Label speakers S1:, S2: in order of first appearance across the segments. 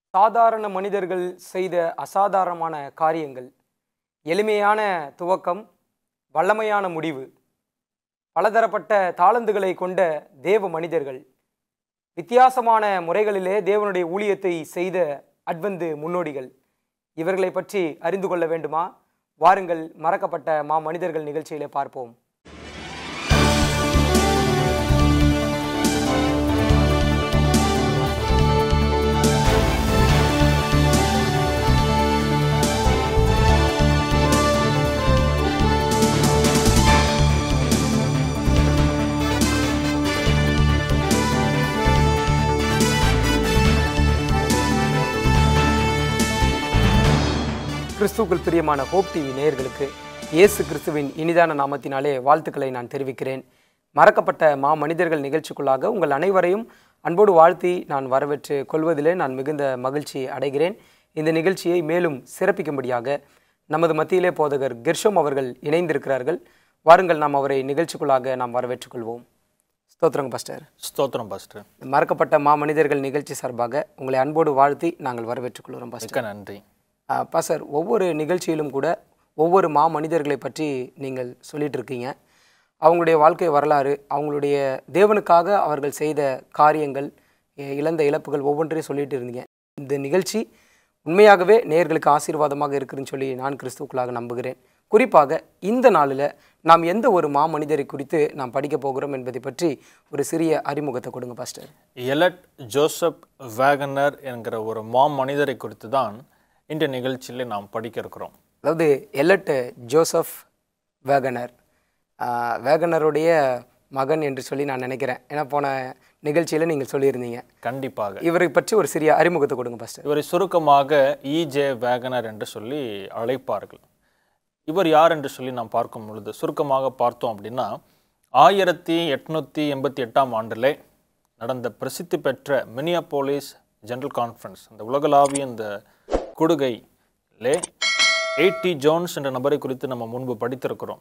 S1: சாதாரண மனிதர்கள் செய்த அசாதாரணமான காரியங்கள் எளிமையான துவக்கம் வல்லமையான முடிவு பலதரப்பட்ட தாளந்துகளை கொண்ட தேவ மனிதர்கள் வித்தியாசமான முறைகளிலே தேவனுடைய ஊழியத்தை செய்த அட்வந்து முன்னோடிகள் இவர்களை பற்றி அறிந்து கொள்ள வேண்டுமா வாருங்கள் மறக்கப்பட்ட மா மனிதர்கள் நிகழ்ச்சியிலே பார்ப்போம் கிறிஸ்துவுக்குள் பிரியமான ஹோப் டிவி நேயர்களுக்கு இயேசு கிறிஸ்துவின் இனிதான நாமத்தினாலே வாழ்த்துக்களை நான் தெரிவிக்கிறேன் மறக்கப்பட்ட மா மனிதர்கள் நிகழ்ச்சிக்குள்ளாக உங்கள் அனைவரையும் அன்போடு வாழ்த்தி நான் வரவேற்று கொள்வதிலே நான் மிகுந்த மகிழ்ச்சி அடைகிறேன் இந்த நிகழ்ச்சியை மேலும் சிறப்பிக்கும்படியாக நமது மத்தியிலே போதகர் கெர்ஷோம் அவர்கள் இணைந்திருக்கிறார்கள் வாருங்கள் நாம் அவரை நிகழ்ச்சிக்குள்ளாக நாம் வரவேற்றுக் கொள்வோம் ஸ்தோத்திரங்க பாஸ்டர்
S2: ஸ்தோத்திரம் பாஸ்டர்
S1: மறக்கப்பட்ட மா மனிதர்கள் நிகழ்ச்சி சார்பாக உங்களை அன்போடு வாழ்த்தி நாங்கள் வரவேற்றுக் கொள்கிறோம் பாஸ்டர்
S2: மிக்க நன்றி
S1: பாசர் ஒவ்வொரு நிகழ்ச்சியிலும் கூட ஒவ்வொரு மா மனிதர்களை பற்றி நீங்கள் சொல்லிட்டு இருக்கீங்க அவங்களுடைய வாழ்க்கை வரலாறு அவங்களுடைய தேவனுக்காக அவர்கள் செய்த காரியங்கள் எ- இழந்த இழப்புகள் ஒவ்வொன்றையும் சொல்லிட்டு இருந்தீங்க இந்த நிகழ்ச்சி உண்மையாகவே நேயர்களுக்கு ஆசீர்வாதமாக இருக்குதுன்னு சொல்லி நான் கிறிஸ்துவுக்களாக நம்புகிறேன் குறிப்பாக இந்த நாளில் நாம் எந்த ஒரு மா மனிதரை குறித்து நாம் படிக்க போகிறோம் என்பதை பற்றி ஒரு சிறிய அறிமுகத்தை கொடுங்க பாஸ்டர்
S2: எலட் ஜோசப் வேகனர் என்கிற ஒரு மாம் மனிதரை குறித்து தான் இந்த நிகழ்ச்சியிலே நாம் படிக்க இருக்கிறோம்
S1: அதாவது எல்லட் ஜோசப் வேகனர் ஆஹ், வேகனருடைய மகன் என்று சொல்லி நான் நினைக்கிறேன் ஏன்னா போன நிகழ்ச்சியில் நீங்கள் சொல்லியிருந்தீங்க
S2: கண்டிப்பாக
S1: இவரை பற்றி ஒரு சிறிய அறிமுகத்தை கொடுங்க ஃபஸ்ட்டு
S2: இவரை சுருக்கமாக இஜே வேகனர் என்று சொல்லி அழைப்பார்கள் இவர் யார் என்று சொல்லி நாம் பார்க்கும் பொழுது சுருக்கமாக பார்த்தோம் அப்படின்னா ஆயிரத்தி எட்நூற்றி எண்பத்தி எட்டாம் ஆண்டிலே நடந்த பிரசித்தி பெற்ற மினியாபோலிஸ் ஜெனரல் கான்ஃபரன்ஸ் அந்த உலகளாவிய இந்த கொடுகையிலே எயிட்டி ஜோன்ஸ் என்ற நபரை குறித்து நம்ம முன்பு படித்திருக்கிறோம்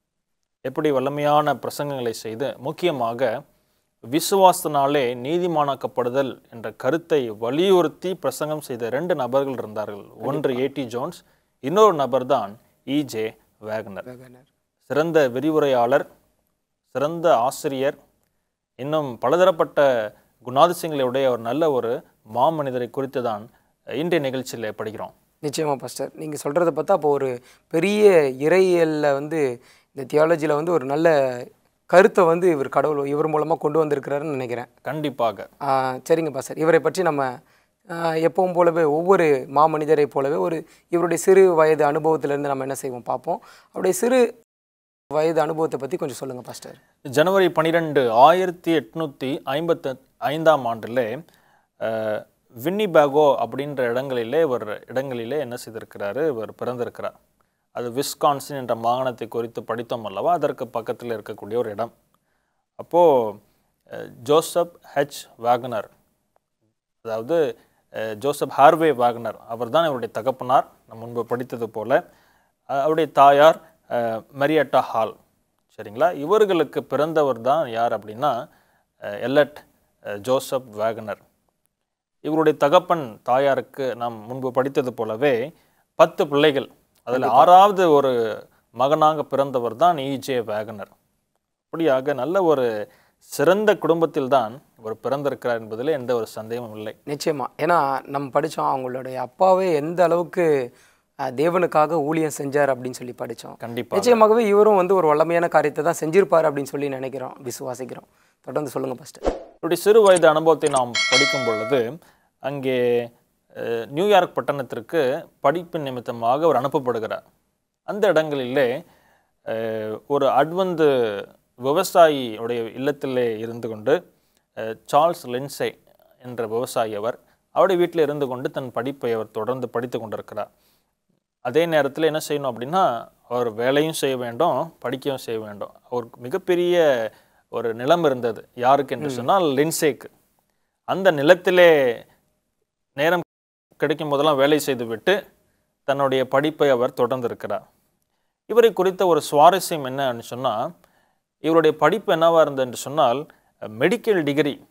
S2: எப்படி வல்லமையான பிரசங்கங்களை செய்து முக்கியமாக விசுவாசத்தினாலே நீதிமானாக்கப்படுதல் என்ற கருத்தை வலியுறுத்தி பிரசங்கம் செய்த ரெண்டு நபர்கள் இருந்தார்கள் ஒன்று ஏடி ஜோன்ஸ் இன்னொரு நபர் தான் இஜே வேகனர்
S1: வேகனர்
S2: சிறந்த விரிவுரையாளர் சிறந்த ஆசிரியர் இன்னும் பலதரப்பட்ட குணாதிசயங்களுடைய ஒரு நல்ல ஒரு மாமனிதரை குறித்து தான் இன்றைய நிகழ்ச்சியில் படிக்கிறோம்
S1: நிச்சயமா பாஸ்டர் நீங்கள் சொல்கிறத பார்த்தா அப்போ ஒரு பெரிய இறையியலில் வந்து இந்த தியாலஜியில் வந்து ஒரு நல்ல கருத்தை வந்து இவர் கடவுள் இவர் மூலமாக கொண்டு வந்திருக்கிறாருன்னு நினைக்கிறேன்
S2: கண்டிப்பாக
S1: ஆஹ் சரிங்க பாஸ்டர் இவரை பற்றி நம்ம ஆஹ் எப்பவும் போலவே ஒவ்வொரு மாமனிதரை போலவே ஒரு இவருடைய சிறு வயது அனுபவத்திலேருந்து நம்ம என்ன செய்வோம் பார்ப்போம் அவருடைய சிறு வயது அனுபவத்தை பற்றி கொஞ்சம் சொல்லுங்கள் பாஸ்டர்
S2: ஜனவரி பன்னிரெண்டு ஆயிரத்தி எட்நூற்றி ஐம்பத்து ஐந்தாம் ஆண்டிலே அஹ், வின்னிபேகோ அப்படின்ற இடங்களிலே இவர் இடங்களிலே என்ன செய்திருக்கிறாரு இவர் பிறந்திருக்கிறார் அது விஸ்கான்சின் என்ற மாகாணத்தை குறித்து படித்தோம் அல்லவா அதற்கு பக்கத்தில் இருக்கக்கூடிய ஒரு இடம் அப்போது ஜோசப் ஹெச் வேகனர் அதாவது அஹ், ஜோசப் ஹார்வே வாகனர் அவர் தான் இவருடைய தகப்பனார் நம்ம முன்பு படித்தது போல அஹ், அவருடைய தாயார் அஹ், மரியட்டா ஹால் சரிங்களா இவர்களுக்கு பிறந்தவர் தான் யார் அப்படின்னா அஹ், எல்லட் அஹ், ஜோசப் வேகனர் இவருடைய தகப்பன் தாயாருக்கு நாம் முன்பு படித்தது போலவே பத்து பிள்ளைகள் அதில் ஆறாவது ஒரு மகனாக பிறந்தவர் தான் இஜே வேகனர் அப்படியாக நல்ல ஒரு சிறந்த குடும்பத்தில் தான் இவர் பிறந்திருக்கிறார் என்பதில் எந்த ஒரு சந்தேகமும் இல்லை
S1: நிச்சயமா ஏன்னா நம்ம படித்தோம் அவங்களுடைய அப்பாவே எந்த அளவுக்கு ஆஹ் தேவனுக்காக ஊழியம் செஞ்சார் அப்படின்னு சொல்லி படித்தோம்
S2: கண்டிப்பாக
S1: நிச்சயமாகவே இவரும் வந்து ஒரு வல்லமையான காரியத்தை தான் செஞ்சிருப்பார் அப்படின்னு சொல்லி நினைக்கிறோம் விசுவாசிக்கிறோம் தொடர்ந்து சொல்லுங்க ஃபஸ்ட்டு
S2: இவருடைய சிறு வயது அனுபவத்தை நாம் படிக்கும் பொழுது அங்கே அஹ், நியூயார்க் பட்டணத்திற்கு படிப்பு நிமித்தமாக அவர் அனுப்பப்படுகிறார் அந்த இடங்களிலே அஹ், ஒரு அட்வந்து விவசாயியுடைய இல்லத்திலே இருந்து கொண்டு அஹ், சார்ல்ஸ் லின்சே என்ற விவசாயி அவர் அவருடைய வீட்டில் இருந்து கொண்டு தன் படிப்பை அவர் தொடர்ந்து படித்து கொண்டிருக்கிறார் அதே நேரத்தில் என்ன செய்யணும் அப்படின்னா அவர் வேலையும் செய்ய வேண்டும் படிக்கவும் செய்ய வேண்டும் அவருக்கு மிகப்பெரிய ஒரு நிலம் இருந்தது யாருக்கு என்று சொன்னால் லின்சேக்கு அந்த நிலத்திலே நேரம் கிடைக்கும் போதெல்லாம் வேலை செய்துவிட்டு தன்னுடைய படிப்பை அவர் தொடர்ந்திருக்கிறார் இவரை குறித்த ஒரு சுவாரஸ்யம் என்னன்னு சொன்னால் இவருடைய படிப்பு என்னவா இருந்தது என்று சொன்னால் மெடிக்கல் டிகிரி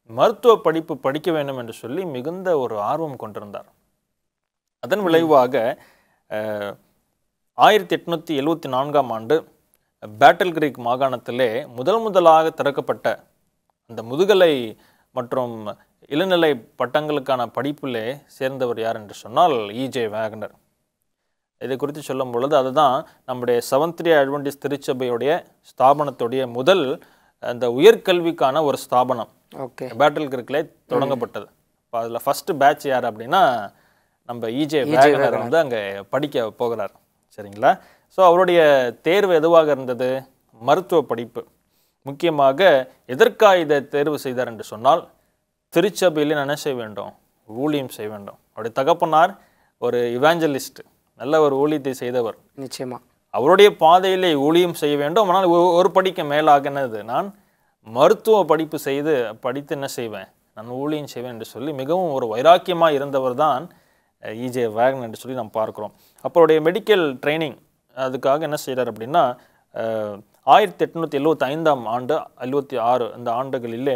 S2: மருத்துவ படிப்பு படிக்க வேண்டும் என்று சொல்லி மிகுந்த ஒரு ஆர்வம் கொண்டிருந்தார் அதன் விளைவாக அஹ், ஆயிரத்தி எட்நூற்றி எழுவத்தி நான்காம் ஆண்டு பேட்டில் கிரீக் மாகாணத்திலே முதல் முதலாக திறக்கப்பட்ட அந்த முதுகலை மற்றும் இளநிலை பட்டங்களுக்கான படிப்பிலே சேர்ந்தவர் யார் என்று சொன்னால் இஜே வேகனர் இதை குறித்து சொல்லும் பொழுது அதுதான் நம்முடைய செவன்த்ரி அட்வென்டிஸ் திருச்சபையுடைய ஸ்தாபனத்துடைய முதல் அந்த உயர்கல்விக்கான ஒரு ஸ்தாபனம்
S1: ஓகே
S2: பேட்டில் கிரிக்கிலே தொடங்கப்பட்டது இப்போ அதில் ஃபர்ஸ்ட் பேட்ச் யார் அப்படின்னா நம்ம இஜே வேகனர் வந்து அங்கே படிக்க போகிறார் சரிங்களா ஸோ அவருடைய தேர்வு எதுவாக இருந்தது மருத்துவ படிப்பு முக்கியமாக எதற்காக இதை தேர்வு செய்தார் என்று சொன்னால் திருச்சபையில் என்ன செய்ய வேண்டும் ஊழியம் செய்ய வேண்டும் அவருடைய தகப்பனார் ஒரு இவாஞ்சலிஸ்ட் நல்ல ஒரு ஊழியத்தை செய்தவர்
S1: நிச்சயமா
S2: அவருடைய பாதையிலே ஊழியம் செய்ய வேண்டும் ஆனால் ஒ- ஒரு படிக்க மேலாக என்னது நான் மருத்துவ படிப்பு செய்து படித்து என்ன செய்வேன் நான் ஊழியம் செய்வேன் என்று சொல்லி மிகவும் ஒரு வைராக்கியமாக இருந்தவர் தான் இஜே வேகன் என்று சொல்லி நாம் பார்க்கிறோம் அப்போ அவருடைய மெடிக்கல் ட்ரைனிங் அதுக்காக என்ன செய்கிறார் அப்படின்னா அஹ், ஆயிரத்தி எட்நூற்றி எழுவத்தி ஐந்தாம் ஆண்டு எழுவத்தி ஆறு அந்த ஆண்டுகளிலே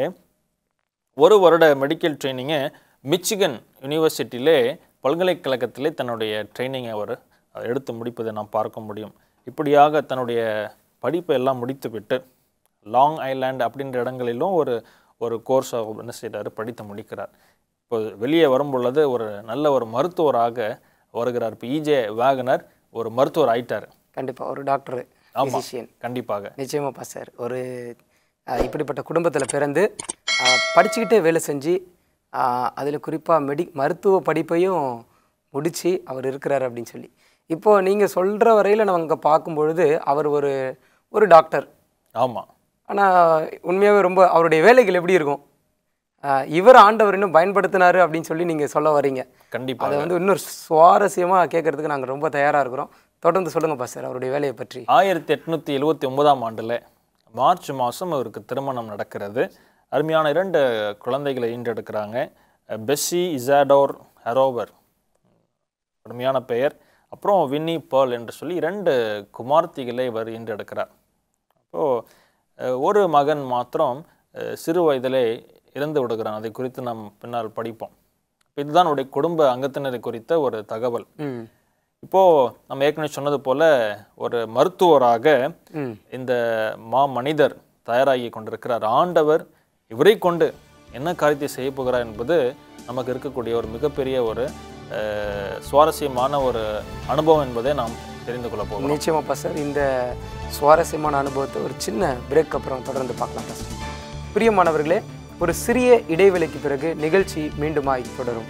S2: ஒரு வருட மெடிக்கல் ட்ரைனிங்கை மிச்சிகன் யூனிவர்சிட்டியிலே பல்கலைக்கழகத்திலே தன்னுடைய ட்ரைனிங்கை அவர் எடுத்து முடிப்பதை நாம் பார்க்க முடியும் இப்படியாக தன்னுடைய படிப்பை எல்லாம் முடித்துவிட்டு லாங் ஐலாண்ட் அப்படின்ற இடங்களிலும் ஒரு ஒரு கோர்ஸ் என்ன செய்கிறாரு படித்து முடிக்கிறார் இப்போ வெளியே வரும் பொழுது ஒரு நல்ல ஒரு மருத்துவராக வருகிறார் இப்போ இஜே வேகனர் ஒரு மருத்துவர் ஆயிட்டார்
S1: கண்டிப்பா ஒரு டாக்டர்
S2: ஆமா.
S1: பிசிஷியன்
S2: கண்டிப்பாக
S1: நிச்சயமாப்பா சார் ஒரு அஹ், இப்படிப்பட்ட குடும்பத்தில் பிறந்து அஹ், படிச்சுக்கிட்டே வேலை செஞ்சு அதில் குறிப்பாக மெடி மருத்துவ படிப்பையும் முடித்து அவர் இருக்கிறார் அப்படின்னு சொல்லி இப்போது நீங்கள் சொல்கிற வரையில் நம்ம அங்கே பார்க்கும் பொழுது அவர் ஒரு ஒரு டாக்டர்
S2: ஆமாம்
S1: ஆனால் உண்மையாகவே ரொம்ப அவருடைய வேலைகள் எப்படி இருக்கும் அஹ், இவர் ஆண்டவர் இன்னும் பயன்படுத்தினாரு அப்படின்னு சொல்லி நீங்கள் சொல்ல வரீங்க
S2: கண்டிப்பாக
S1: அதை வந்து இன்னும் சுவாரஸ்யமாக கேட்கறதுக்கு நாங்கள் ரொம்ப தயாராக இருக்கிறோம் தொடர்ந்து சொல்லுங்கப்பா சார் அவருடைய வேலையை பற்றி
S2: ஆயிரத்தி எட்நூற்றி எழுவத்தி ஒன்பதாம் ஆண்டில் மார்ச் மாதம் அவருக்கு திருமணம் நடக்கிறது அருமையான இரண்டு குழந்தைகளை ஈன்றெடுக்கிறாங்க பெஸ்ஸி இசாடோர் ஹரோவர் அருமையான பெயர் அப்புறம் வின்னி பேர்ல் என்று சொல்லி இரண்டு குமார்த்திகளை இவர் ஈன்றெடுக்கிறார் அப்போது ஒரு மகன் மாத்திரம் அஹ், சிறு வயதிலே இறந்து விடுகிறான் அதை குறித்து நாம் பின்னால் படிப்போம் இதுதான் அவருடைய குடும்ப அங்கத்தினரை குறித்த ஒரு தகவல்
S1: ம்
S2: இப்போ நம்ம ஏற்கனவே சொன்னது போல ஒரு மருத்துவராக
S1: ம்
S2: இந்த மா மனிதர் தயாராகி கொண்டிருக்கிறார் ஆண்டவர் இவரை கொண்டு என்ன காரியத்தை செய்ய போகிறார் என்பது நமக்கு இருக்கக்கூடிய ஒரு மிகப்பெரிய ஒரு அஹ், சுவாரஸ்யமான ஒரு அனுபவம் என்பதை நாம் தெரிந்து கொள்ள போகிறோம்
S1: நிச்சயமாப்பா சார் இந்த சுவாரஸ்யமான அனுபவத்தை ஒரு சின்ன பிரேக் அப்புறம் தொடர்ந்து பார்க்கலாம் சார் பிரியமானவர்களே ஒரு சிறிய இடைவேளைக்கு பிறகு நிகழ்ச்சி மீண்டுமாய் தொடரும்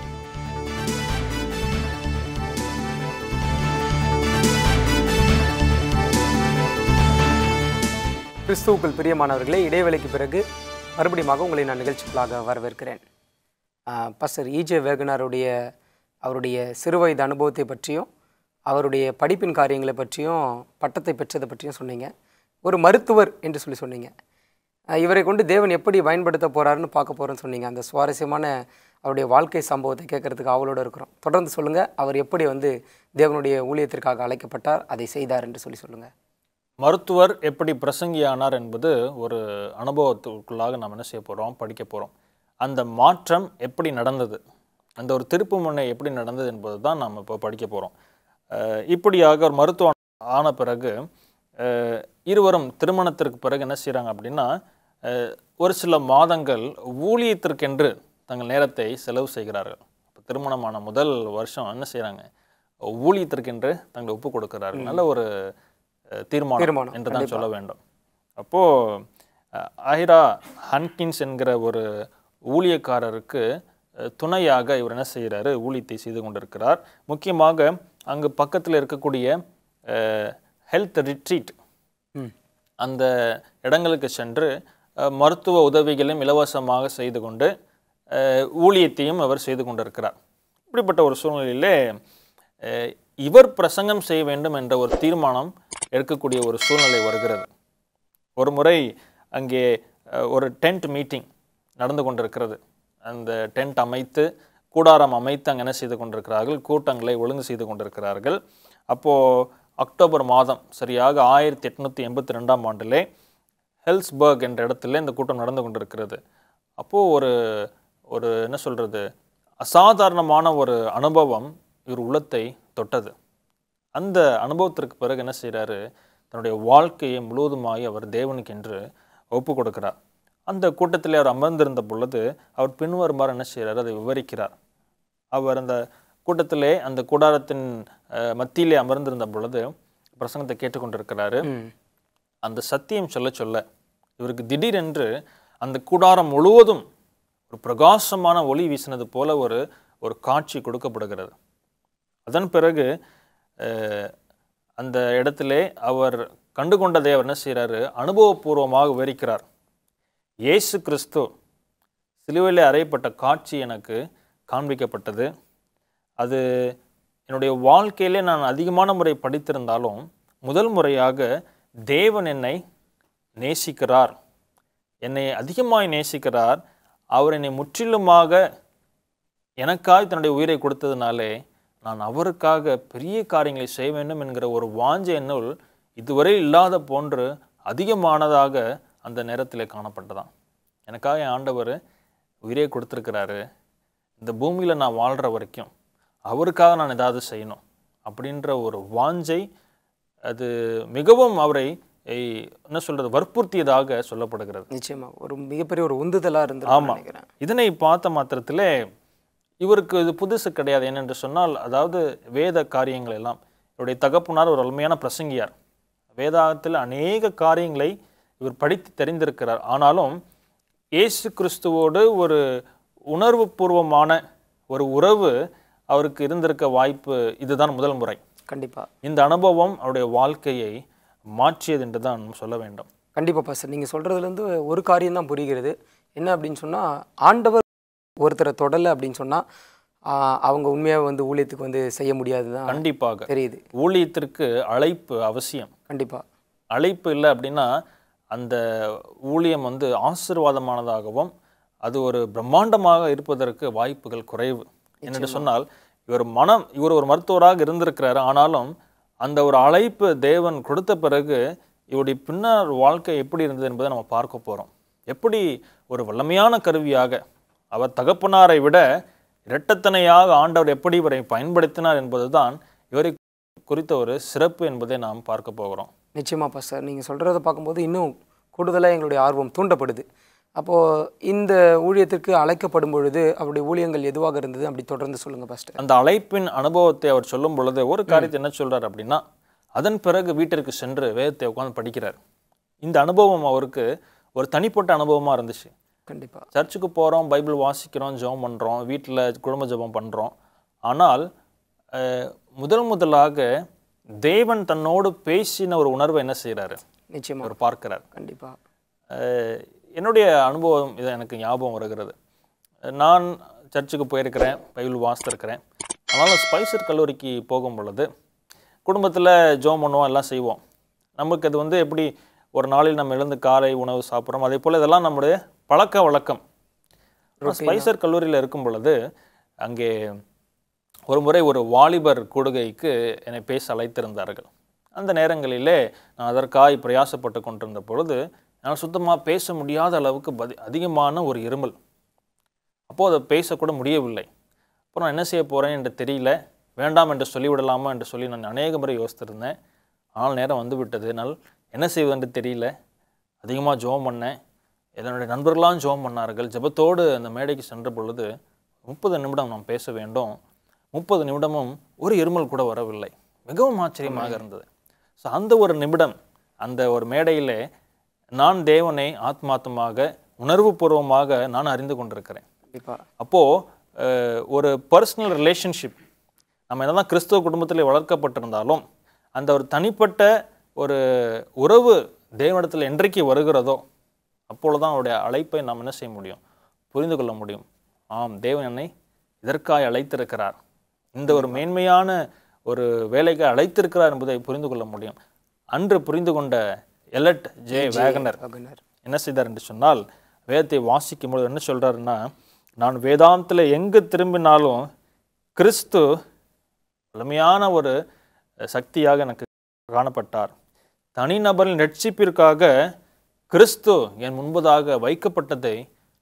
S1: கிறிஸ்துவுக்குள் பிரியமானவர்களே இடைவேளைக்கு பிறகு மறுபடியும் உங்களை நான் நிகழ்ச்சிக்குள்ளாக வரவேற்கிறேன் பஸ்டர் இஜே வேகனாருடைய அவருடைய சிறுவயது அனுபவத்தை பற்றியும் அவருடைய படிப்பின் காரியங்களை பற்றியும் பட்டத்தை பெற்றதை பற்றியும் சொன்னீங்க ஒரு மருத்துவர் என்று சொல்லி சொன்னீங்க ஆஹ் இவரை கொண்டு தேவன் எப்படி பயன்படுத்த போறாருன்னு பார்க்க போறோம்னு சொன்னீங்க அந்த சுவாரஸ்யமான அவருடைய வாழ்க்கை சம்பவத்தை கேட்கறதுக்கு அவளோட இருக்கிறோம் தொடர்ந்து சொல்லுங்க அவர் எப்படி வந்து தேவனுடைய ஊழியத்திற்காக அழைக்கப்பட்டார் அதை செய்தார் என்று சொல்லி சொல்லுங்க
S2: மருத்துவர் எப்படி பிரசங்கியானார் என்பது ஒரு அனுபவத்துக்குள்ளாக நாம் என்ன செய்ய போகிறோம் படிக்க போகிறோம் அந்த மாற்றம் எப்படி நடந்தது அந்த ஒரு திருப்பு முனை எப்படி நடந்தது என்பது தான் நாம் இப்போ படிக்க போகிறோம் இப்படியாக ஒரு மருத்துவம் ஆன பிறகு அஹ், இருவரும் திருமணத்திற்கு பிறகு என்ன செய்கிறாங்க அப்படின்னா அஹ், ஒரு சில மாதங்கள் ஊழியத்திற்கென்று தங்கள் நேரத்தை செலவு செய்கிறார்கள் இப்போ திருமணமான முதல் வருஷம் என்ன செய்கிறாங்க ஊழியத்திற்கென்று தங்களை ஒப்பு கொடுக்கிறார்கள் நல்ல ஒரு அஹ், தீர்மானம்
S1: தீர்மானம்,
S2: என்று தான் சொல்ல வேண்டும் அப்போ அஹ், ஐரா ஹன்கின்ஸ் என்கிற ஒரு ஊழியக்காரருக்கு அஹ், துணையாக இவர் என்ன செய்கிறாரு ஊழியத்தை செய்து கொண்டிருக்கிறார் முக்கியமாக அங்கு பக்கத்தில் இருக்கக்கூடிய ஹெல்த் ரிட்ரீட்
S1: ம்
S2: அந்த இடங்களுக்கு சென்று அஹ், மருத்துவ உதவிகளையும் இலவசமாக செய்து கொண்டு அஹ், ஊழியத்தையும் அவர் செய்து கொண்டிருக்கிறார் இப்படிப்பட்ட ஒரு சூழ்நிலையிலே அஹ், இவர் பிரசங்கம் செய்ய வேண்டும் என்ற ஒரு தீர்மானம் எடுக்கக்கூடிய ஒரு சூழ்நிலை வருகிறது ஒரு முறை அங்கே அஹ், ஒரு டென்ட் மீட்டிங் நடந்து கொண்டிருக்கிறது அந்த டென்ட் அமைத்து கூடாரம் அமைத்து அங்கே என்ன செய்து கொண்டிருக்கிறார்கள் கூட்டங்களை ஒழுங்கு செய்து கொண்டிருக்கிறார்கள் அப்போது அக்டோபர் மாதம் சரியாக ஆயிரத்தி எட்நூற்றி எண்பத்தி ரெண்டாம் ஆண்டிலே ஹெல்ஸ்பர்க் என்ற இடத்துல இந்த கூட்டம் நடந்து கொண்டிருக்கிறது அப்போது ஒரு ஒரு என்ன சொல்கிறது அசாதாரணமான ஒரு அனுபவம் இவர் உள்ளத்தை தொட்டது அந்த அனுபவத்திற்கு பிறகு என்ன செய்கிறாரு தன்னுடைய வாழ்க்கையை முழுவதுமாய் அவர் தேவனுக்கென்று ஒப்பு கொடுக்கிறார் அந்த கூட்டத்தில் அவர் அமர்ந்திருந்த பொழுது அவர் பின்வருமாறு என்ன செய்கிறார் அதை விவரிக்கிறார் அவர் அந்த கூட்டத்திலே அந்த கூடாரத்தின் அஹ், மத்தியிலே அமர்ந்திருந்த பொழுது பிரசங்கத்தை கேட்டுக்கொண்டிருக்கிறாரு
S1: ம்
S2: அந்த சத்தியம் சொல்ல சொல்ல இவருக்கு திடீரென்று அந்த கூடாரம் முழுவதும் ஒரு பிரகாசமான ஒளி வீசினது போல ஒரு ஒரு காட்சி கொடுக்கப்படுகிறது அதன் பிறகு அஹ், அந்த இடத்திலே அவர் கண்டு கொண்டதை அவர் என்ன செய்கிறாரு அனுபவபூர்வமாக விவரிக்கிறார் இயேசு கிறிஸ்து சிலுவையிலே அறையப்பட்ட காட்சி எனக்கு காண்பிக்கப்பட்டது அது என்னுடைய வாழ்க்கையிலே நான் அதிகமான முறை படித்திருந்தாலும் முதல் முறையாக தேவன் என்னை நேசிக்கிறார் என்னை அதிகமாய் நேசிக்கிறார் அவர் என்னை முற்றிலுமாக எனக்காய் தன்னுடைய உயிரை கொடுத்ததுனாலே நான் அவருக்காக பெரிய காரியங்களை செய்ய வேண்டும் என்கிற ஒரு வாஞ்சை என்னுள் இதுவரை இல்லாத போன்று அதிகமானதாக அந்த நேரத்தில் காணப்பட்டதாம் எனக்காக என் ஆண்டவர் உயிரே கொடுத்துருக்கிறாரு இந்த பூமியில் நான் வாழ்கிற வரைக்கும் அவருக்காக நான் ஏதாவது செய்யணும் அப்படின்ற ஒரு வாஞ்சை அது மிகவும் அவரை ஏய், என்ன சொல்றது வற்புறுத்தியதாக சொல்லப்படுகிறது
S1: நிச்சயமா ஒரு மிகப்பெரிய ஒரு உந்துதலா இருந்து
S2: ஆமா.
S1: நினைக்கிறேன்
S2: இதனை பார்த்த மாத்திரத்திலே இவருக்கு இது புதுசு கிடையாது என்னென்று சொன்னால் அதாவது வேத காரியங்கள் எல்லாம் இவருடைய தகப்பனார் ஒரு அருமையான பிரசங்கியார் வேதாகத்தில் அநேக காரியங்களை இவர் படித்து தெரிந்திருக்கிறார் ஆனாலும் இயேசு கிறிஸ்துவோடு ஒரு உணர்வுபூர்வமான ஒரு உறவு அவருக்கு இருந்திருக்க வாய்ப்பு இதுதான் முதல் முறை
S1: கண்டிப்பா
S2: இந்த அனுபவம் அவருடைய வாழ்க்கையை மாற்றியது என்று தான் சொல்ல வேண்டும்
S1: கண்டிப்பா பாஸ்டர் நீங்க சொல்றதுல இருந்து ஒரு காரியம் தான் புரிகிறது என்ன அப்படின்னு சொன்னா ஆண்டவர் ஒருத்தரை தொடலை அப்படின்னு சொன்னா ஆஹ், அவங்க உண்மையா வந்து ஊழியத்துக்கு வந்து செய்ய முடியாதுதான்
S2: கண்டிப்பாக
S1: தெரியுது
S2: ஊழியத்திற்கு அழைப்பு அவசியம்
S1: கண்டிப்பா
S2: அழைப்பு இல்லை அப்படின்னா அந்த ஊழியம் வந்து ஆசீர்வாதமானதாகவும் அது ஒரு பிரம்மாண்டமாக இருப்பதற்கு வாய்ப்புகள் குறைவு என்று சொன்னால் இவர் மனம் இவர் ஒரு மருத்துவராக இருந்திருக்கிறார் ஆனாலும் அந்த ஒரு அழைப்பு தேவன் கொடுத்த பிறகு இவருடைய பின்னர் வாழ்க்கை எப்படி இருந்தது என்பதை நம்ம பார்க்க போகிறோம் எப்படி ஒரு வல்லமையான கருவியாக அவர் தகப்பனாரை விட இரட்டத்தனையாக ஆண்டவர் எப்படி இவரை பயன்படுத்தினார் என்பதுதான் இவரை குறித்த ஒரு சிறப்பு என்பதை நாம் பார்க்க போகிறோம்
S1: நிச்சயமா பாஸ்டர் நீங்க சொல்றதை பார்க்கும்போது இன்னும் கூடுதலா எங்களுடைய ஆர்வம் தூண்டப்படுது அப்போ இந்த ஊழியத்திற்கு அழைக்கப்படும் பொழுது அவருடைய ஊழியங்கள் எதுவாக இருந்தது அப்படி தொடர்ந்து சொல்லுங்க பாஸ்டர்
S2: அந்த அழைப்பின் அனுபவத்தை அவர் சொல்லும் பொழுது ஒரு காரியத்தை என்ன சொல்றார் அப்படின்னா அதன் பிறகு வீட்டிற்கு சென்று வேதத்தை உட்கார்ந்து படிக்கிறார் இந்த அனுபவம் அவருக்கு ஒரு தனிப்பட்ட அனுபவமா இருந்துச்சு
S1: கண்டிப்பா
S2: சர்ச்சுக்கு போகிறோம் பைபிள் வாசிக்கிறோம் ஜெபம் பண்ணுறோம் வீட்டில் குடும்ப ஜெபம் பண்ணுறோம் ஆனால் அஹ், முதல் முதலாக தேவன் தன்னோடு பேசின ஒரு உணர்வை என்ன செய்கிறாரு
S1: நிச்சயமா
S2: அவர் பார்க்கிறார்
S1: கண்டிப்பா
S2: அஹ், என்னுடைய அனுபவம் இது எனக்கு ஞாபகம் வருகிறது நான் சர்ச்சுக்கு போயிருக்கிறேன் பைபிள் வாசித்திருக்கிறேன் ஆனாலும் ஸ்பைசர் கல்லூரிக்கு போகும் பொழுது குடும்பத்தில் ஜோம் பண்ணுவோம் எல்லாம் செய்வோம் நமக்கு அது வந்து எப்படி ஒரு நாளில் நம்ம எழுந்து காலை உணவு சாப்பிட்றோம் அதே போல் இதெல்லாம் நம்முடைய பழக்க வழக்கம் ஸ்பைசர் கல்லூரியில் இருக்கும் பொழுது அங்கே ஒரு முறை ஒரு வாலிபர் கூடுகைக்கு என்னை பேச அழைத்திருந்தார்கள் அந்த நேரங்களிலே நான் அதற்காய் பிரயாசப்பட்டு கொண்டிருந்த பொழுது என்னால் சுத்தமாக பேச முடியாத அளவுக்கு பதி அதிகமான ஒரு இருமல் அப்போது அதை பேசக்கூட முடியவில்லை அப்புறம் நான் என்ன செய்ய போகிறேன் என்று தெரியல வேண்டாம் என்று சொல்லிவிடலாமா என்று சொல்லி நான் அநேக முறை யோசித்திருந்தேன் ஆனால் நேரம் வந்து விட்டது என்னால் என்ன செய்வது என்று தெரியல அதிகமாக ஜெபம் பண்ணேன் என்னுடைய நண்பர்களாம் ஜெபம் பண்ணார்கள் ஜெபத்தோடு அந்த மேடைக்கு சென்ற பொழுது முப்பது நிமிடம் நாம் பேச வேண்டும் முப்பது நிமிடமும் ஒரு இருமல் கூட வரவில்லை மிகவும் ஆச்சரியமாக இருந்தது ஸோ அந்த ஒரு நிமிடம் அந்த ஒரு மேடையிலே நான் தேவனை ஆத்மாத்தமாக உணர்வுபூர்வமாக நான் அறிந்து கொண்டிருக்கிறேன்
S1: கண்டிப்பா
S2: அப்போது ஒரு பர்சனல் ரிலேஷன்ஷிப் நம்ம என்னதான் கிறிஸ்துவ குடும்பத்தில் வளர்க்கப்பட்டிருந்தாலும் அந்த ஒரு தனிப்பட்ட ஒரு உறவு தேவனிடத்தில் என்றைக்கு வருகிறதோ அப்பொழுது தான் அவருடைய அழைப்பை நாம் என்ன செய்ய முடியும் புரிந்து கொள்ள முடியும் ஆம் தேவன் என்னை இதற்காய் அழைத்திருக்கிறார் இந்த ஒரு மேன்மையான ஒரு வேலைக்கு அழைத்திருக்கிறார் என்பதை புரிந்து கொள்ள முடியும் அன்று புரிந்து கொண்ட எலட் ஜே வேகனர்
S1: வகுனர்
S2: என்ன செய்தார் என்று சொன்னால் வேதத்தை வாசிக்கும் பொழுது என்ன சொல்றாருன்னா நான் வேதாந்தத்தில் எங்கு திரும்பினாலும் கிறிஸ்து வலிமையான ஒரு சக்தியாக எனக்கு காணப்பட்டார் தனிநபரின் ரட்சிப்பிற்காக கிறிஸ்து என் முன்பதாக வைக்கப்பட்டதை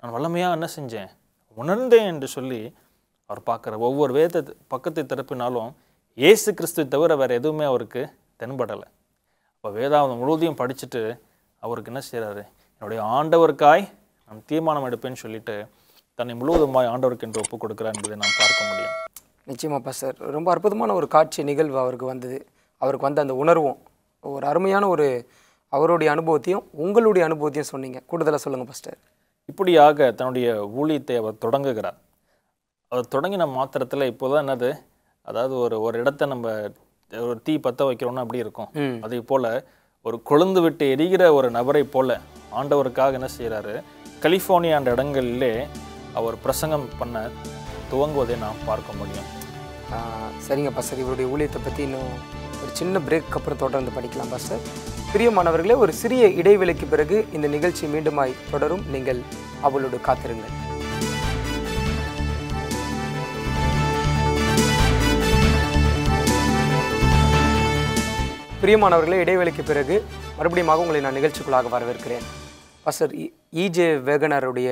S2: நான் வல்லமையாக என்ன செஞ்சேன் உணர்ந்தேன் என்று சொல்லி அவர் பார்க்குற ஒவ்வொரு வேத பக்கத்தை திறப்பினாலும் இயேசு கிறிஸ்துவை தவிர வேறு எதுவுமே அவருக்கு தென்படலை அப்போ வேதாந்தம் முழுவதையும் படிச்சுட்டு அவருக்கு என்ன செய்கிறாரு என்னுடைய ஆண்டவருக்காய் நான் தீர்மானம் எடுப்பேன்னு சொல்லிட்டு தன்னை முழுவதுமாய் ஆண்டவருக்கு என்று ஒப்புக் கொடுக்கிறார் என்பதை நாம் பார்க்க முடியும்
S1: நிச்சயமா பாஸ்டர் ரொம்ப அற்புதமான ஒரு காட்சி நிகழ்வு அவருக்கு வந்தது அவருக்கு வந்த அந்த உணர்வும் ஒரு அருமையான ஒரு அவருடைய அனுபவத்தையும் உங்களுடைய அனுபவத்தையும் சொன்னீங்க கூடுதலாக சொல்லுங்கள் பாஸ்டர்
S2: இப்படியாக தன்னுடைய ஊழியத்தை அவர் தொடங்குகிறார் அவர் தொடங்கின மாத்திரத்தில் இப்போதான் என்னது அதாவது ஒரு ஒரு இடத்த நம்ம ஒரு தீ பற்ற வைக்கிறோம்னா அப்படி இருக்கும்
S1: ம்
S2: அதே போல ஒரு கொழுந்து விட்டு எரிகிற ஒரு நபரை போல ஆண்டவருக்காக என்ன செய்கிறாரு கலிஃபோர்னியா என்ற இடங்களிலே அவர் பிரசங்கம் பண்ண துவங்குவதை நாம் பார்க்க முடியும்
S1: ஆ, சரிங்க பாஸ்டர் இவருடைய ஊழியத்தை பற்றி இன்னும் ஒரு சின்ன பிரேக் அப்புறம் தொடர்ந்து படிக்கலாம் பாஸ்டர் பிரியமானவர்களே ஒரு சிறிய இடைவெளிக்கு பிறகு இந்த நிகழ்ச்சி மீண்டுமாய் தொடரும் நீங்கள் அவளோடு காத்திருங்கள் பிரியமானவர்களே இடைவெளிக்கு பிறகு மறுபடியும் உங்களை நான் நிகழ்ச்சிக்குள்ளாக வரவேற்கிறேன் பாஸ்டர் இ- இஜே வேகனருடைய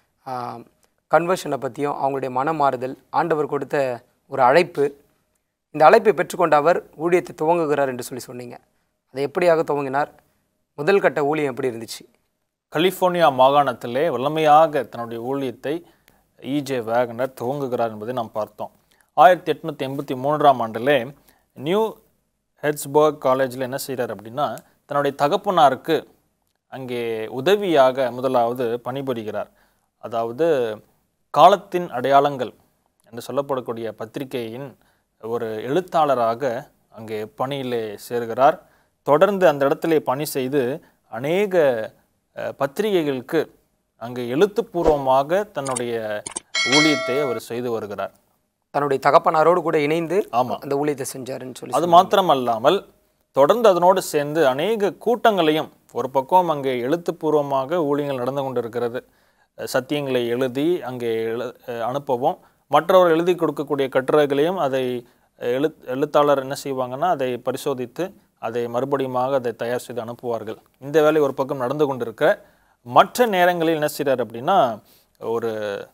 S1: கன்வர்ஷனை பற்றியும் அவங்களுடைய மனமாறுதல் ஆண்டவர் கொடுத்த ஒரு அழைப்பு இந்த அழைப்பை பெற்றுக்கொண்ட அவர் ஊழியத்தை துவங்குகிறார் என்று சொல்லி சொன்னீங்க அதை எப்படியாக துவங்கினார் முதல் கட்ட ஊழியம் எப்படி இருந்துச்சு
S2: கலிஃபோர்னியா மாகாணத்திலே வல்லமையாக தன்னுடைய ஊழியத்தை இஜே வேகனர் துவங்குகிறார் என்பதை நாம் பார்த்தோம் ஆயிரத்தி எட்நூற்றி எண்பத்தி மூன்றாம் ஆண்டிலே நியூ ஹெட்ஸ்பர்க் காலேஜில் என்ன செய்கிறார் அப்படின்னா தன்னுடைய தகப்பனாருக்கு அங்கே உதவியாக முதலாவது பணிபுரிகிறார் அதாவது காலத்தின் அடையாளங்கள் என்று சொல்லப்படக்கூடிய பத்திரிகையின் ஒரு எழுத்தாளராக அங்கே பணியிலே சேர்கிறார் தொடர்ந்து அந்த இடத்திலே பணி செய்து அநேக அஹ், பத்திரிகைகளுக்கு அங்கே எழுத்துப்பூர்வமாக தன்னுடைய ஊழியத்தை அவர் செய்து வருகிறார்
S1: தன்னுடைய தகப்பனாரோடு கூட இணைந்து
S2: ஆமா.
S1: அந்த ஊழியத்தை செஞ்சாருன்னு சொல்லி
S2: அது மாத்திரமல்லாமல் தொடர்ந்து அதனோடு சேர்ந்து அநேக கூட்டங்களையும் ஒரு பக்கம் அங்கே எழுத்துப்பூர்வமாக ஊழியங்கள் நடந்து கொண்டிருக்கிறது அஹ் சத்தியங்களை எழுதி அங்கே எழு அஹ் அனுப்பவும் மற்றவர் எழுதி கொடுக்கக்கூடிய கட்டுரைகளையும் அதை எழு எழுத்தாளர் என்ன செய்வாங்கன்னா அதை பரிசோதித்து அதை மறுபடியுமாக அதை தயார் செய்து அனுப்புவார்கள் இந்த வேலை ஒரு பக்கம் நடந்து கொண்டிருக்க மற்ற நேரங்களில் என்ன செய்கிறார் அப்படின்னா ஒரு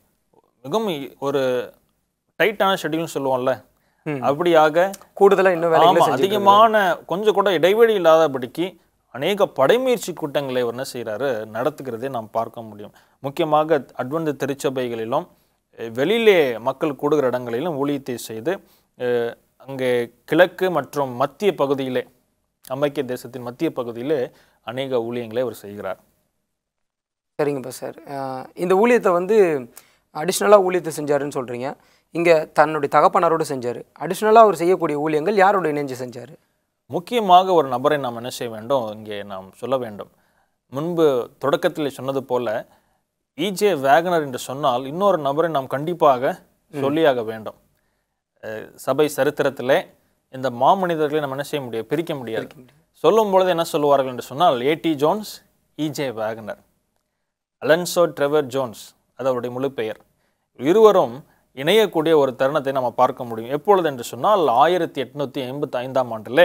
S2: மிகவும் இ- ஒரு டைட்டான ஷெட்யூல்னு சொல்லுவோம்ல அப்படியாக
S1: கூடுதலாக இன்னும் வேலைகளை
S2: ஆமா அதிகமான கொஞ்சம் கூட இடைவெளி இல்லாதபடிக்கு அநேக படைமுயற்சி கூட்டங்களை அவர் என்ன செய்கிறாரு நடத்துகிறதை நாம் பார்க்க முடியும் முக்கியமாக அட்வந்த திருச்சபைகளிலும் அஹ், வெளியிலே மக்கள் கூடுகிற இடங்களிலும் ஊழியத்தை செய்து அஹ், அங்கே கிழக்கு மற்றும் மத்திய பகுதியிலே அமெரிக்க தேசத்தின் மத்திய பகுதியிலே அநேக ஊழியங்களை அவர் செய்கிறார்
S1: சரிங்கப்பா சார் அஹ் இந்த ஊழியத்தை வந்து அடிஷ்னலாக ஊழியத்தை செஞ்சாருன்னு சொல்கிறீங்க இங்கே தன்னுடைய தகப்பனாரோடு செஞ்சார் அடிஷ்னலாக அவர் செய்யக்கூடிய ஊழியங்கள் யாரோட இணைஞ்சு செஞ்சார்
S2: முக்கியமாக ஒரு நபரை நாம் என்ன செய்ய வேண்டும் இங்கே நாம் சொல்ல வேண்டும் முன்பு தொடக்கத்தில் சொன்னது போல இஜே வேகனர் என்று சொன்னால் இன்னொரு நபரை நாம் கண்டிப்பாக சொல்லியாக வேண்டும் அஹ், சபை சரித்திரத்திலே இந்த மாமனிதர்களை நம்ம என்ன செய்ய முடியாது பிரிக்க முடியாது சொல்லும் பொழுது என்ன சொல்லுவார்கள் என்று சொன்னால் A D Jones E J Wagner Alonzo Trevor Jones அது அவருடைய முழு பெயர் இருவரும் இணையக்கூடிய ஒரு தருணத்தை நம்ம பார்க்க முடியும் எப்பொழுது என்று சொன்னால் ஆயிரத்தி எட்நூற்றி எண்பத்தி ஐந்தாம் ஆண்டில்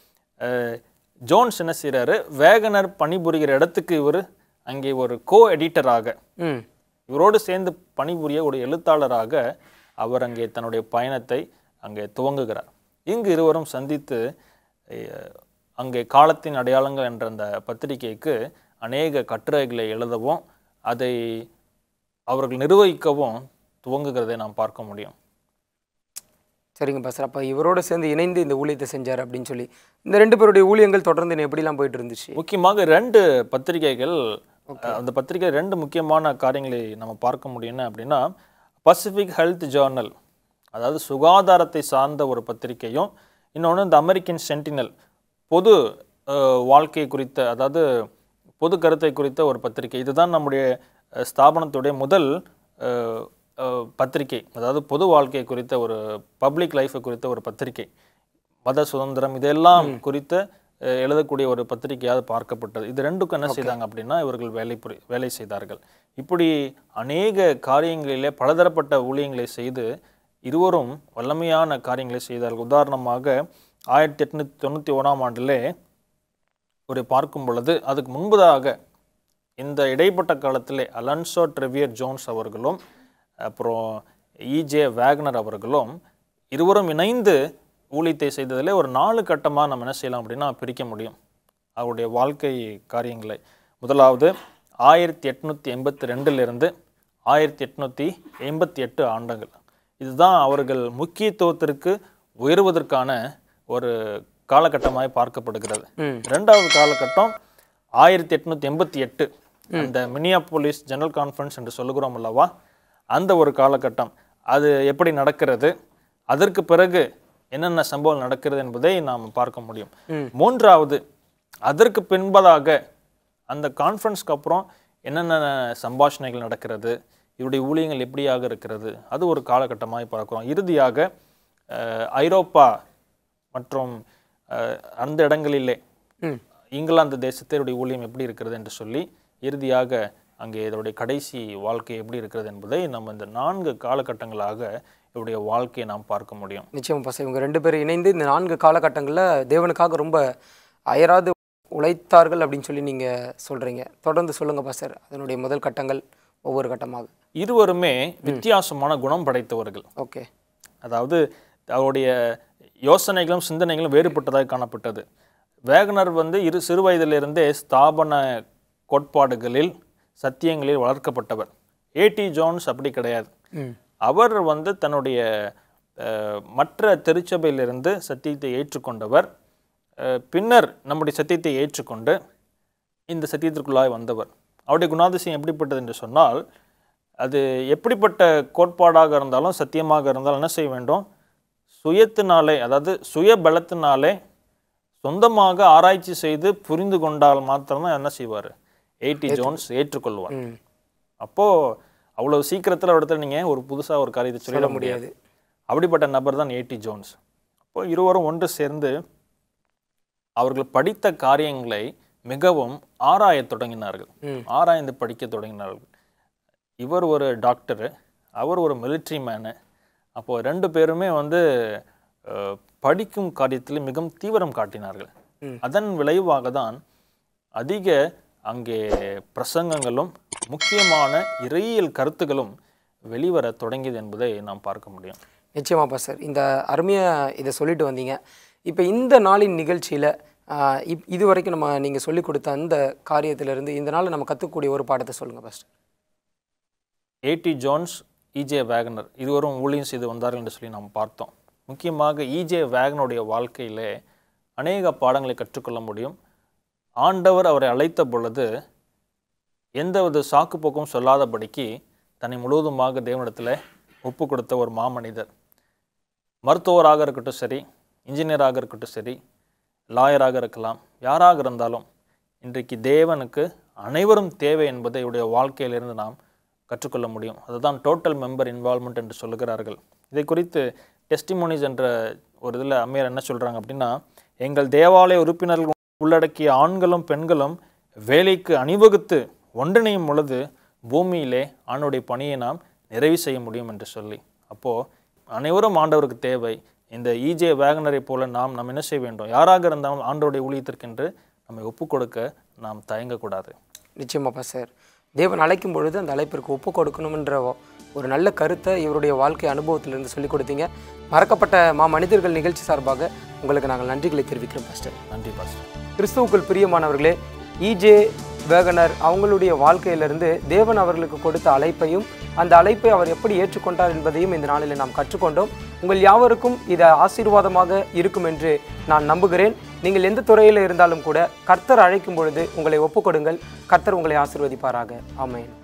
S2: ஜோன்ஸ் என்ன செய்கிறாரு வேகனர் பணிபுரிகிற இடத்துக்கு இவர் அங்கே ஒரு கோ எடிட்டராக
S1: ம்
S2: இவரோடு சேர்ந்து பணிபுரிய ஒரு எழுத்தாளராக அவர் அங்கே தன்னுடைய பயணத்தை அங்கே துவங்குகிறார் இங்கு இருவரும் சந்தித்து அஹ், அங்கே காலத்தின் அடையாளங்கள் என்ற அந்த பத்திரிகைக்கு அநேக கட்டுரைகளை எழுதவும் அதை அவர்கள் நிர்வகிக்கவும் துவங்குகிறதை நாம் பார்க்க முடியும்
S1: சரிங்கப்பா சார் அப்போ இவரோட சேர்ந்து இணைந்து இந்த ஊழியத்தை செஞ்சார் அப்படின்னு சொல்லி இந்த ரெண்டு பேருடைய ஊழியங்கள் தொடர்ந்து இன்னும் எப்படிலாம் போயிட்டு இருந்துச்சு
S2: முக்கியமாக ரெண்டு பத்திரிகைகள் அஹ், அந்த பத்திரிகை ரெண்டு முக்கியமான காரியங்களை நம்ம பார்க்க முடியும் அப்படின்னா பசிபிக் ஹெல்த் ஜேர்னல் அதாவது சுகாதாரத்தை சார்ந்த ஒரு பத்திரிகையும் இன்னொன்று இந்த அமெரிக்கன் சென்டினல் பொது அஹ், வாழ்க்கை குறித்த அதாவது பொது கருத்தை குறித்த ஒரு பத்திரிகை இதுதான் நம்முடைய அஹ், ஸ்தாபனத்துடைய முதல் அஹ், அஹ், பத்திரிகை அதாவது பொது வாழ்க்கை குறித்த ஒரு பப்ளிக் லைஃபை குறித்த ஒரு பத்திரிகை மத சுதந்திரம் இதெல்லாம் குறித்த அஹ், எழுதக்கூடிய ஒரு பத்திரிகையாக பார்க்கப்பட்டது இது ரெண்டுக்கும் என்ன செய்தாங்க அப்படின்னா இவர்கள் வேலை புரி வேலை செய்தார்கள் இப்படி அநேக காரியங்களிலே பலதரப்பட்ட ஊழியங்களை செய்து இருவரும் வல்லமையான காரியங்களை செய்தார்கள் உதாரணமாக ஆயிரத்தி எட்நூத்தி தொண்ணூற்றி ஓராம் ஆண்டிலே ஒரு பார்க்கும் பொழுது அதுக்கு முன்பதாக இந்த இடைப்பட்ட காலத்திலே அலன்சோ ட்ரெவியர் ஜோன்ஸ் அவர்களும் அப்புறம் இஜே வேக்னர் அவர்களும் இருவரும் இணைந்து ஊழியத்தை செய்ததிலே ஒரு நாலு கட்டமாக நம்ம என்ன செய்யலாம் அப்படின்னா பிரிக்க முடியும் அவருடைய வாழ்க்கை காரியங்களை முதலாவது ஆயிரத்தி எட்நூற்றி எண்பத்தி ரெண்டிலிருந்து ஆயிரத்தி எட்நூற்றி எண்பத்தி எட்டு ஆண்டுகள் இதுதான் அவர்கள் முக்கியத்துவத்திற்கு உயர்வதற்கான ஒரு காலகட்டமாய் பார்க்கப்படுகிறது
S1: ம்
S2: இரண்டாவது காலகட்டம் ஆயிரத்தி எட்நூத்தி எண்பத்தி எட்டு அந்த மினியாபோலிஸ் ஜெனரல் கான்ஃபரன்ஸ் என்று சொல்லுகிறோம் அல்லவா அந்த ஒரு காலகட்டம் அது எப்படி நடக்கிறது அதற்கு பிறகு என்னென்ன சம்பவம் நடக்கிறது என்பதை நாம் பார்க்க முடியும்
S1: ம்.
S2: மூன்றாவது அதற்கு பின்பதாக அந்த கான்ஃபரன்ஸ்க்கு அப்புறம் என்னென்ன சம்பாஷணைகள் நடக்கிறது இவருடைய ஊழியங்கள் எப்படியாக இருக்கிறது அது ஒரு காலகட்டமாய் பார்க்கிறோம் இறுதியாக அஹ், ஐரோப்பா மற்றும் அஹ், அந்த இடங்களிலே
S1: ம்
S2: இங்கிலாந்து தேசத்தினுடைய ஊழியம் எப்படி இருக்கிறது என்று சொல்லி இறுதியாக அங்கே இதனுடைய கடைசி வாழ்க்கை எப்படி இருக்கிறது என்பதை நம்ம இந்த நான்கு காலகட்டங்களாக இவருடைய வாழ்க்கையை நாம் பார்க்க முடியும்
S1: நிச்சயம் பாஸ்டர் இவங்க ரெண்டு பேரும் இணைந்து இந்த நான்கு காலகட்டங்களில் தேவனுக்காக ரொம்ப அயராது உழைத்தார்கள் அப்படின்னு சொல்லி நீங்கள் சொல்கிறீங்க தொடர்ந்து சொல்லுங்கள் பாஸ்டர் அதனுடைய முதல் கட்டங்கள் ஒவ்வொரு கட்டமாக
S2: இருவருமே வித்தியாசமான குணம் படைத்தவர்கள்
S1: ஓகே
S2: அதாவது அவருடைய யோசனைகளும் சிந்தனைகளும் வேறுபட்டதாக காணப்பட்டது வேகனர் வந்து இரு சிறு வயதிலிருந்தே ஸ்தாபன கோட்பாடுகளில் சத்தியங்களில் வளர்க்கப்பட்டவர் ஏடி ஜோன்ஸ் அப்படி கிடையாது
S1: ம்
S2: அவர் வந்து தன்னுடைய அஹ், மற்ற திருச்சபையிலிருந்து சத்தியத்தை ஏற்றுக்கொண்டவர் அஹ், பின்னர் நம்முடைய சத்தியத்தை ஏற்றுக்கொண்டு இந்த சத்தியத்திற்குள்ளாய் வந்தவர் அவருடைய குணாதிசயம் எப்படிப்பட்டது என்று சொன்னால் அது எப்படிப்பட்ட கோட்பாடாக இருந்தாலும் சத்தியமாக இருந்தாலும் என்ன செய்ய வேண்டும் சுயத்தினாலே அதாவது சுய பலத்தினாலே சொந்தமாக ஆராய்ச்சி செய்து புரிந்து கொண்டால் மாத்திரம்தான் என்ன செய்வார் எயிட்டி ஜோன்ஸ் ஏற்றுக்கொள்வார்
S1: ம்
S2: அப்போ அவ்வளவு சீக்கிரத்தில் இடத்துல நீங்க ஒரு புதுசா ஒரு காரியத்தை சொல்லிட
S1: சொல்ல
S2: முடியாது
S1: முடியாது
S2: அப்படிப்பட்ட நபர் தான் ஏடி ஜோன்ஸ் அப்போ இருவரும் ஒன்று சேர்ந்து அவர்கள் படித்த காரியங்களை மிகவும் ஆராயத் தொடங்கினார்கள்
S1: ம்
S2: ஆராய்ந்து படிக்க தொடங்கினார்கள் இவர் ஒரு டாக்டரு அவர் ஒரு மிலிட்ரி மேனு அப்போ ரெண்டு பேருமே வந்து அஹ், படிக்கும் காரியத்தில் மிகவும் தீவிரம் காட்டினார்கள்
S1: ம்.
S2: அதன் விளைவாக தான் அதிக அங்கே பிரசங்கங்களும் முக்கியமான இறையியல் கருத்துகளும் வெளிவர தொடங்கியது என்பதை நாம் பார்க்க முடியும்
S1: நிச்சயமா பாஸ்டர் இந்த அருமையாக இதை சொல்லிட்டு வந்தீங்க இப்போ இந்த நாளின் நிகழ்ச்சியில் இப் இது வரைக்கும் நம்ம நீங்கள் சொல்லிக் கொடுத்த அந்த காரியத்திலிருந்து இந்த நாளில் நம்ம கற்றுக்கக்கூடிய ஒரு பாடத்தை சொல்லுங்கள் pastor
S2: A D Jones E J Wagner இருவரும் ஊழியம் செய்து வந்தார்கள் என்று சொல்லி நாம் பார்த்தோம் முக்கியமாக இஜே வேகனுடைய வாழ்க்கையிலே அநேக பாடங்களை கற்றுக்கொள்ள முடியும் ஆண்டவர் அவரை அழைத்த பொழுது எந்தவித சாக்குப்போக்கும் சொல்லாதபடிக்கு தன்னை முழுவதுமாக தேவனிடத்தில் ஒப்பு கொடுத்த ஒரு மாமனிதர் மருத்துவராக இருக்கட்டும் சரி இன்ஜினியராக இருக்கட்டும் சரி லாயராக இருக்கலாம் யாராக இருந்தாலும் இன்றைக்கு தேவனுக்கு அனைவரும் தேவை என்பதை இவருடைய வாழ்க்கையிலிருந்து நாம் கற்றுக்கொள்ள முடியும் அதுதான் டோட்டல் மெம்பர் இன்வால்மெண்ட் என்று சொல்லுகிறார்கள் இதை குறித்து டெஸ்டிமோனிஸ் என்ற ஒரு இதில் அம்மையார் என்ன சொல்கிறாங்க அப்படின்னா எங்கள் தேவாலய உறுப்பினர்கள் உள்ளடக்கிய ஆண்களும் பெண்களும் வேலைக்கு அணிவகுத்து ஒன்றிணையும் பொழுது பூமியிலே ஆணுடைய பணியை நாம் நிறைவு செய்ய முடியும் என்று சொல்லி அப்போது அனைவரும் ஆண்டவருக்கு தேவை இந்த இஜே வேகனரை போல நாம் நம்ம என்ன செய்ய வேண்டும் யாராக இருந்தாலும் ஆண்டவருடைய ஊழியத்திற்கென்று நம்மை ஒப்புக் கொடுக்க நாம் தயங்கக்கூடாது
S1: நிச்சயமா பாஸ்டர் தேவன் அழைக்கும் பொழுது அந்த அழைப்பிற்கு ஒப்பு கொடுக்கணுமென்ற ஒரு நல்ல கருத்தை இவருடைய வாழ்க்கை அனுபவத்திலிருந்து சொல்லிக் கொடுத்தீங்க மறக்கப்பட்ட மா மனிதர்கள் நிகழ்ச்சி சார்பாக உங்களுக்கு நாங்கள் நன்றிகளை தெரிவிக்கிறோம் பாஸ்டர்
S2: நன்றி பாஸ்டர்
S1: கிறிஸ்துவுக்குள் பிரியமானவர்களே இஜே வேகனர் அவங்களுடைய வாழ்க்கையிலிருந்து தேவன் அவர்களுக்கு கொடுத்த அழைப்பையும் அந்த அழைப்பை அவர் எப்படி ஏற்றுக்கொண்டார் என்பதையும் இந்த நாளில் நாம் கற்றுக்கொண்டோம் உங்கள் யாவருக்கும் இது ஆசீர்வாதமாக இருக்கும் என்று நான் நம்புகிறேன் நீங்கள் எந்த துறையில் இருந்தாலும் கூட கர்த்தர் அழைக்கும் பொழுது உங்களை ஒப்புக்கொடுங்கள் கர்த்தர் உங்களை ஆசீர்வதிப்பாராக ஆமென்